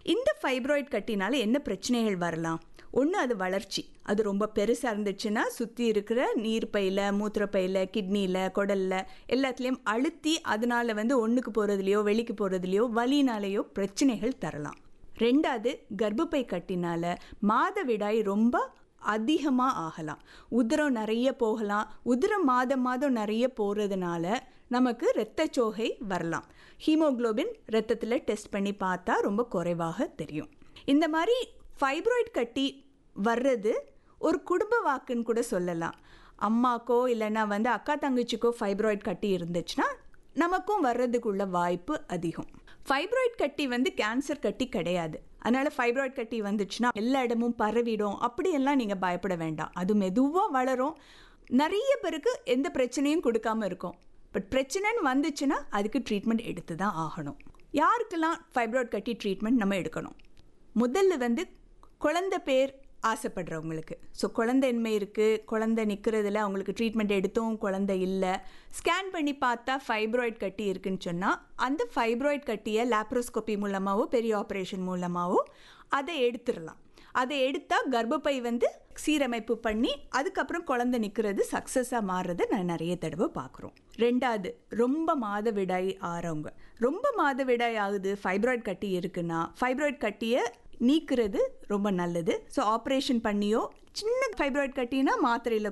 இந்த ஃபைப்ராய்ட் கட்டினால என்ன பிரச்சனைகள் வரலாம் ஒன்று அது வளர்ச்சி அது ரொம்ப பெருசாக இருந்துச்சுன்னா சுற்றி இருக்கிற நீர்ப்பையில் மூத்திரப்பையில் கிட்னியில் குடலில் எல்லாத்துலேயும் அழுத்தி அதனால வந்து ஒன்றுக்கு போகிறதுலையோ வெளிக்கு போகிறதுலையோ வலினாலேயோ பிரச்சனைகள் தரலாம் ரெண்டாவது கர்ப்பப்பை கட்டினால மாதவிடாய் ரொம்ப அதிகமாக ஆகலாம் உதிரம் நிறைய போகலாம் உதிரம் மாதம் மாதம் நிறைய போகிறதுனால நமக்கு இரத்தச்சோகை வரலாம் ஹீமோகுளோபின் ரத்தத்தில் டெஸ்ட் பண்ணி பார்த்தா ரொம்ப குறைவாக தெரியும் இந்த மாதிரி ஃபைப்ராய்ட் கட்டி வர்றது ஒரு குடும்ப வாக்குன்னு கூட சொல்லலாம் அம்மாக்கோ இல்லைன்னா வந்து அக்கா தங்கச்சிக்கோ ஃபைப்ராய்ட் கட்டி இருந்துச்சுன்னா நமக்கும் வர்றதுக்குள்ள வாய்ப்பு அதிகம் ஃபைப்ராய்ட் கட்டி வந்து கேன்சர் கட்டி கிடையாது அதனால ஃபைப்ராய்ட் கட்டி வந்துச்சுன்னா எல்லா இடமும் பரவிடும் அப்படியெல்லாம் நீங்கள் பயப்பட வேண்டாம் அது மெதுவாக வளரும் நிறைய பேருக்கு எந்த பிரச்சனையும் கொடுக்காம இருக்கும் பட் பிரச்சனைன்னு வந்துச்சுன்னா அதுக்கு ட்ரீட்மெண்ட் எடுத்து தான் ஆகணும் யாருக்கெல்லாம் ஃபைப்ராய்ட் கட்டி ட்ரீட்மெண்ட் நம்ம எடுக்கணும் முதல்ல வந்து குழந்தை பேர் ஆசைப்படுறவங்களுக்கு ஸோ குழந்தைன்மை இருக்குது குழந்தை நிற்கிறதுல அவங்களுக்கு ட்ரீட்மெண்ட் எடுத்தும் குழந்தை இல்லை ஸ்கேன் பண்ணி பார்த்தா ஃபைப்ராய்ட் கட்டி இருக்குன்னு சொன்னால் அந்த ஃபைப்ராய்ட் கட்டியை லேப்ரோஸ்கோப்பி மூலமாகவோ பெரிய ஆப்ரேஷன் மூலமாகவோ அதை எடுத்துடலாம் அதை எடுத்தால் கர்ப்பப்பை வந்து சீரமைப்பு பண்ணி அதுக்கப்புறம் குழந்தை நிற்கிறது சக்ஸஸாக மாறுறதை நான் நிறைய தடவை பார்க்குறோம் ரெண்டாவது ரொம்ப மாதவிடாய் ஆறவங்க ரொம்ப மாதவிடாய் ஆகுது ஃபைப்ராய்ட் கட்டி இருக்குன்னா ஃபைப்ராய்ட் கட்டியை நீக்கிறது ரொம்ப நல்லது ஸோ ஆப்ரேஷன் பண்ணியோ சின்ன ஃபைப்ராய்ட் கட்டினா மாத்திரையில்